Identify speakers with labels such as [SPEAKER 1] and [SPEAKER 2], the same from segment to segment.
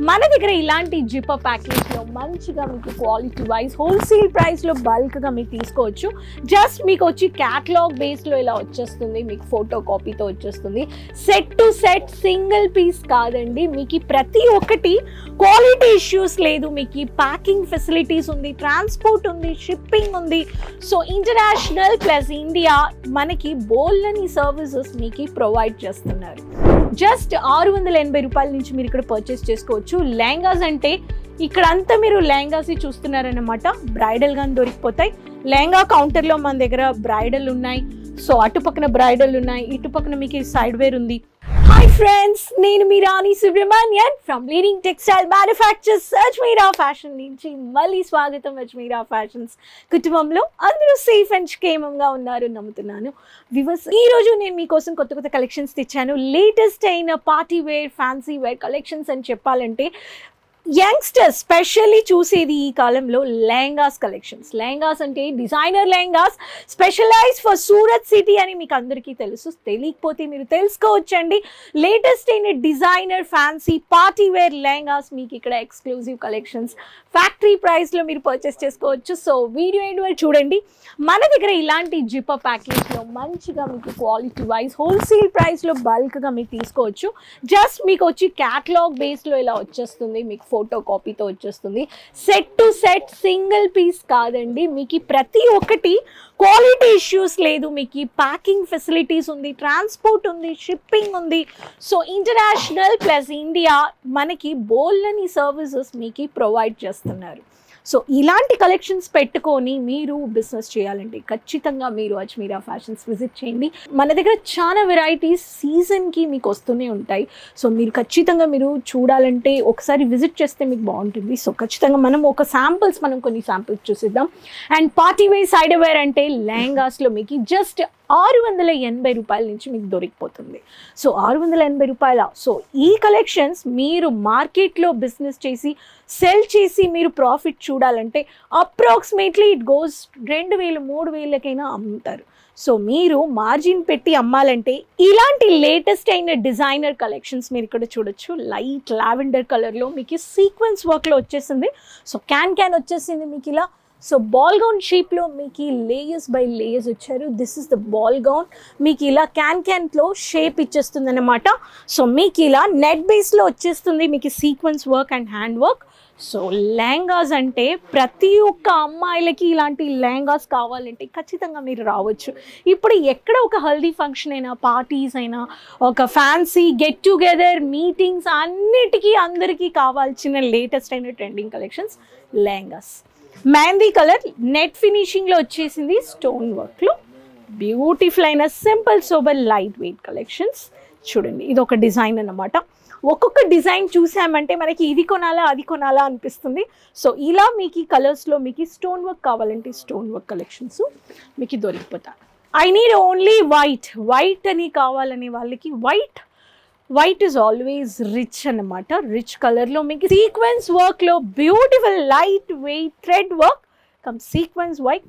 [SPEAKER 1] మన దగ్గర ఇలాంటి జిప్పర్ ప్యాకేజ్లో మంచిగా మీకు క్వాలిటీ వైజ్ హోల్సేల్ ప్రైస్లో బల్క్గా మీకు తీసుకోవచ్చు జస్ట్ మీకు వచ్చి క్యాటలాగ్ బేస్లో ఇలా వచ్చేస్తుంది మీకు ఫోటో కాపీతో వచ్చేస్తుంది set to set single piece కాదండి మీకు ఈ ప్రతి ఒక్కటి క్వాలిటీ ఇష్యూస్ లేదు మీకు ఈ ప్యాకింగ్ ఫెసిలిటీస్ ఉంది ట్రాన్స్పోర్ట్ ఉంది షిప్పింగ్ ఉంది సో ఇంటర్నేషనల్ ప్లస్ ఇండియా మనకి బోల్లని సర్వీసెస్ మీకు ప్రొవైడ్ చేస్తున్నారు జస్ట్ ఆరు వందల ఎనభై రూపాయల నుంచి మీరు ఇక్కడ పర్చేస్ చేసుకోవచ్చు లెహంగాస్ అంటే ఇక్కడ అంతా మీరు లెహంగాస్ చూస్తున్నారన్నమాట బ్రైడల్ గాని దొరికిపోతాయి లెహంగా కౌంటర్లో మన దగ్గర బ్రైడల్ ఉన్నాయి సో అటు పక్కన బ్రైడల్ ఉన్నాయి ఇటు పక్కన మీకు సైడ్ వేర్ ఉంది హాయ్ ఫ్రెండ్స్ నేను మీ Rani Subramanian from leading textile manufactures Ajmera fashion నుంచి మళ్ళీ స్వాగతం అజ్మీరా ఫ్యాషన్స్ కుటుంబంలో అందరూ సేఫ్ అండ్ క్షేమంగా ఉన్నారు నమ్ముతున్నాను వివర్స్ ఈ రోజు నేను మీకోసం కొత్త కొత్త కలెక్షన్స్ తెచ్చాను లేటెస్ట్ అయిన party wear fancy wear collections అని చెప్పాలంటే యంగ్స్టర్స్ స్పెషల్లీ చూసేది ఈ కాలంలో లెహంగాస్ కలెక్షన్స్ లెహంగాస్ అంటే designer lehengas specialize for Surat city అని మీకు అందరికీ తెలుసు తెలియకపోతే మీరు తెలుసుకోవచ్చండి లేటెస్ట్ అయిన designer fancy party wear lehengas మీకు ఇక్కడ ఎక్స్క్లూజివ్ కలెక్షన్స్ ఫ్యాక్టరీ ప్రైస్లో మీరు పర్చేస్ చేసుకోవచ్చు సో వీడియో ఎండ్ వరకు చూడండి మన దగ్గర ఇలాంటి జిప్పర్ ప్యాకేజ్లో మంచిగా మీకు క్వాలిటీ వైజ్ హోల్సేల్ ప్రైస్లో బల్క్గా మీకు తీసుకోవచ్చు జస్ట్ మీకు వచ్చి క్యాటలాగ్ బేస్లో ఇలా వచ్చేస్తుంది మీకు ఫోటో కాపీతో వచ్చేస్తుంది set to set single piece కాదండి మీకు ఈ ప్రతి ఒక్కటి క్వాలిటీ ఇష్యూస్ లేదు మీకు ఈ ప్యాకింగ్ ఫెసిలిటీస్ ఉంది ట్రాన్స్పోర్ట్ ఉంది షిప్పింగ్ ఉంది సో ఇంటర్నేషనల్ ప్లస్ ఇండియా మనకి బోల్లని సర్వీసెస్ మీకు ప్రొవైడ్ చేస్తున్నారు సో ఇలాంటి కలెక్షన్స్ పెట్టుకొని మీరు బిజినెస్ చేయాలంటే ఖచ్చితంగా మీరు అజ్మీరా ఫ్యాషన్స్ విజిట్ చేయండి మన దగ్గర చాలా వెరైటీస్ సీజన్కి మీకు వస్తూనే ఉంటాయి సో మీరు ఖచ్చితంగా మీరు చూడాలంటే ఒకసారి విజిట్ చేస్తే మీకు బాగుంటుంది సో ఖచ్చితంగా మనం ఒక శాంపిల్స్ మనం కొన్ని శాంపిల్స్ చూసిద్దాం and party wear side wear అంటే లెహంగాస్లో మీకు జస్ట్ ఆరు వందల ఎనభై రూపాయల నుంచి మీకు దొరికిపోతుంది సో ఆరు వందల ఎనభై రూపాయల సో ఈ కలెక్షన్స్ మీరు మార్కెట్లో బిజినెస్ చేసి సెల్ చేసి మీరు ప్రాఫిట్ చూడాలంటే అప్రాక్సిమేట్లీ ఇట్ గోస్ రెండు వేలు మూడు వేలకైనా అమ్ముతారు సో మీరు మార్జిన్ పెట్టి అమ్మాలంటే ఇలాంటి లేటెస్ట్ అయిన డిజైనర్ కలెక్షన్స్ మీరు ఇక్కడ చూడొచ్చు లైట్ లావెండర్ కలర్లో మీకు సీక్వెన్స్ వర్క్లో వచ్చేసింది సో క్యాన్ క్యాన్ వచ్చేసింది మీకు ఇలా సో బాల్ గౌన్ షేప్లో మీకు లేయర్స్ బై లేయర్స్ వచ్చారు this is the ball gown మీకు ఇలా క్యాన్ క్యాన్లో షేప్ ఇచ్చేస్తుంది అనమాట సో మీకు ఇలా నెట్ బేస్లో వచ్చేస్తుంది మీకు sequence work and hand work so lehengas అంటే ప్రతి ఒక్క అమ్మాయిలకి ఇలాంటి లెహంగాస్ కావాలంటే ఖచ్చితంగా మీరు రావచ్చు ఇప్పుడు ఎక్కడ ఒక హల్దీ ఫంక్షన్ అయినా పార్టీస్ అయినా ఒక ఫ్యాన్సీ గెట్ టుగెదర్ మీటింగ్స్ అన్నిటికీ అందరికీ కావాల్సిన లేటెస్ట్ అయిన trending collections lehengas mehndi colour net ఫినిషింగ్లో వచ్చేసింది స్టోన్ వర్క్లో బ్యూటిఫుల్ అయిన simple sober light weight collections చూడండి ఇది ఒక డిజైన్ అన్నమాట ఒక్కొక్క డిజైన్ చూసామంటే మనకి ఇది కొనాలా అది కొనాలా అనిపిస్తుంది సో ఇలా మీకు ఈ కలర్స్లో మీకు స్టోన్ వర్క్ కావాలంటే స్టోన్ వర్క్ కలెక్షన్స్ మీకు దొరికిపోతాయి I need only white white అని కావాలనే వాళ్ళకి white white is always rich అన్నమాట రిచ్ కలర్లో మీకు సీక్వెన్స్ వర్క్లో beautiful light weight thread work come sequence white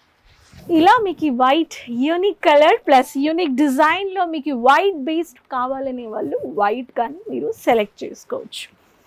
[SPEAKER 1] ఇలా మీకు white unique colour plus unique డిజైన్లో మీకు వైట్ బేస్డ్ కావాలనే వాళ్ళు వైట్ కానీ మీరు సెలెక్ట్ చేసుకోవచ్చు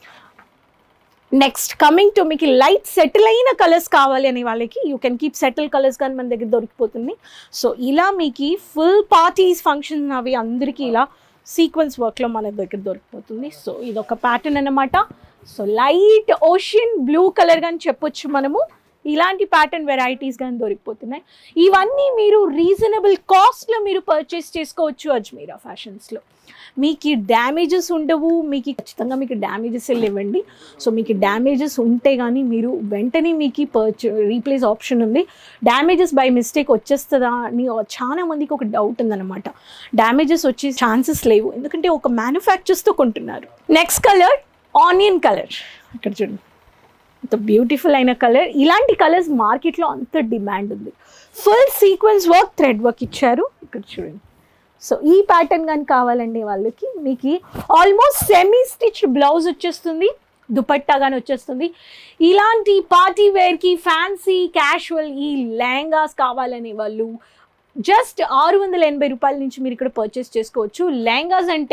[SPEAKER 1] నెక్స్ట్ కమింగ్ టు మీకు లైట్ సెటిల్ అయిన కలర్స్ కావాలి అనే వాళ్ళకి you can keep settle colours కానీ మన దగ్గర దొరికిపోతుంది సో ఇలా మీకు ఫుల్ పార్టీస్ ఫంక్షన్స్ అవి అందరికీ ఇలా సీక్వెన్స్ వర్క్లో మన దగ్గర దొరికిపోతుంది సో ఇది ఒక ప్యాటర్న్ అన్నమాట so light ocean blue colour కానీ చెప్పొచ్చు మనము ఇలాంటి ప్యాటర్న్ వెరైటీస్ కానీ దొరికిపోతున్నాయి ఇవన్నీ మీరు రీజనబుల్ కాస్ట్లో మీరు పర్చేస్ చేసుకోవచ్చు అజ్మీరా ఫ్యాషన్స్లో మీకు డ్యామేజెస్ ఉండవు మీకు ఖచ్చితంగా మీకు డ్యామేజెస్ ఇవ్వండి సో మీకు డ్యామేజెస్ ఉంటే కానీ మీరు వెంటనే మీకు పర్చే రీప్లేస్ ఆప్షన్ ఉంది డ్యామేజెస్ బై మిస్టేక్ వచ్చేస్తుందా అని చాలా మందికి ఒక డౌట్ ఉందన్నమాట డ్యామేజెస్ వచ్చే ఛాన్సెస్ లేవు ఎందుకంటే ఒక మ్యానుఫ్యాక్చర్స్తో కొంటున్నారు నెక్స్ట్ కలర్ ఆనియన్ కలర్ ఇక్కడ చూడండి అంత బ్యూటిఫుల్ అయిన కలర్ ఇలాంటి కలర్స్ మార్కెట్లో అంత డిమాండ్ ఉంది full sequence work thread work ఇచ్చారు ఇక్కడ చూడండి సో ఈ ప్యాటర్న్ కానీ కావాలండి వాళ్ళకి మీకు ఆల్మోస్ట్ సెమీ స్టిచ్ బ్లౌజ్ వచ్చేస్తుంది దుపట్టా కానీ వచ్చేస్తుంది ఇలాంటి పార్టీ వేర్కి ఫ్యాన్సీ క్యాషువల్ ఈ లెహంగాస్ కావాలనే వాళ్ళు జస్ట్ ఆరు వందల ఎనభై రూపాయల నుంచి మీరు ఇక్కడ పర్చేస్ చేసుకోవచ్చు లెహంగాస్ అంటే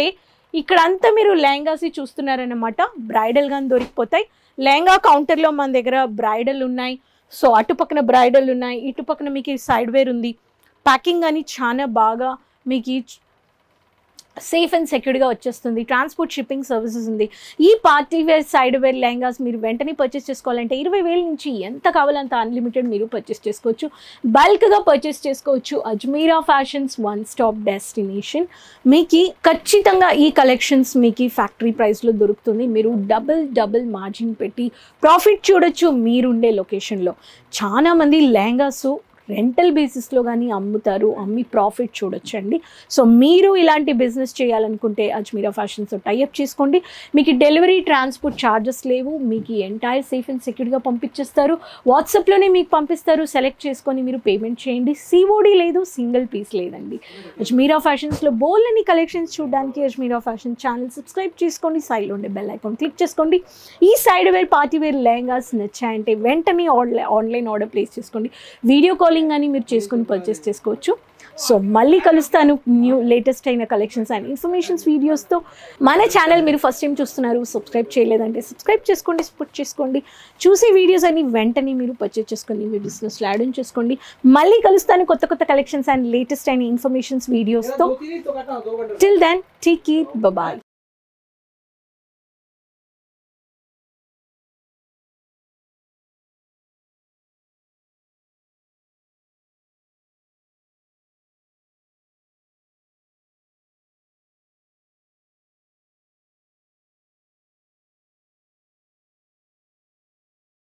[SPEAKER 1] ఇక్కడంతా మీరు లెహంగాస్ చూస్తున్నారన్నమాట బ్రైడల్ గాని దొరికిపోతాయి లెహంగా కౌంటర్లో మన దగ్గర బ్రైడల్ ఉన్నాయి సో అటు పక్కన బ్రైడల్ ఉన్నాయి ఇటు పక్కన మీకు సైడ్ వేర్ ఉంది ప్యాకింగ్ అని చాలా బాగా మీకు ఈ సేఫ్ అండ్ సెక్యూర్డ్గా వచ్చేస్తుంది ట్రాన్స్పోర్ట్ షిప్పింగ్ సర్వీసెస్ ఉంది ఈ party wear side wear lehengas మీరు వెంటనే పర్చేస్ చేసుకోవాలంటే ఇరవై వేల నుంచి ఎంత కావాలంత అన్లిమిటెడ్ మీరు పర్చేస్ చేసుకోవచ్చు బల్క్గా పర్చేస్ చేసుకోవచ్చు Ajmera fashions one stop destination మీకు ఖచ్చితంగా ఈ కలెక్షన్స్ మీకు ఫ్యాక్టరీ ప్రైస్లో దొరుకుతుంది మీరు డబుల్ డబుల్ మార్జిన్ పెట్టి ప్రాఫిట్ చూడొచ్చు మీరుండే లొకేషన్లో చాలామంది లెహంగాస్ రెంటల్ బేసిస్లో కానీ అమ్ముతారు అమ్మి ప్రాఫిట్ చూడొచ్చండి సో మీరు ఇలాంటి బిజినెస్ చేయాలనుకుంటే అజ్మీరా ఫ్యాషన్స్తో టైఅప్ చేసుకోండి మీకు డెలివరీ ట్రాన్స్పోర్ట్ ఛార్జెస్ లేవు మీకు ఎంటైర్ సేఫ్ అండ్ సెక్యూర్గా పంపించేస్తారు వాట్సాప్లోనే మీకు పంపిస్తారు సెలెక్ట్ చేసుకొని మీరు పేమెంట్ చేయండి సిఓడి లేదు సింగిల్ పీస్ లేదండి అజ్మీరా ఫ్యాషన్స్లో బోల్ అని కలెక్షన్స్ చూడడానికి అజ్మీరా ఫ్యాషన్ ఛానల్ సబ్స్క్రైబ్ చేసుకోండి సైడ్లో ఉండే బెల్ ఐకాన్ క్లిక్ చేసుకోండి ఈ side wear party wear lehengas నచ్చాయంటే వెంటనే ఆన్లైన్ ఆన్లైన్ ఆర్డర్ ప్లేస్ చేసుకోండి వీడియో కాలింగ్ అని మీరు చేసుకొని పర్చేస్ చేసుకోవచ్చు సో మళ్ళీ కలుస్తాను న్యూ లేటెస్ట్ అయిన కలెక్షన్స్ అండ్ ఇన్ఫర్మేషన్స్ వీడియోస్తో మన ఛానల్ మీరు ఫస్ట్ టైం చూస్తున్నారు సబ్స్క్రైబ్ చేయలేదంటే సబ్స్క్రైబ్ చేసుకోండి సపోర్ట్ చేసుకోండి చూసే వీడియోస్ అన్ని వెంటనే మీరు పర్చేస్ చేసుకోండి మీ బిజినెస్లో యాడ్ ఆన్ చేసుకోండి మళ్ళీ కలుస్తాను కొత్త కొత్త కలెక్షన్స్ అండ్ లేటెస్ట్ అయిన ఇన్ఫర్మేషన్స్ వీడియోస్తో till then take care bye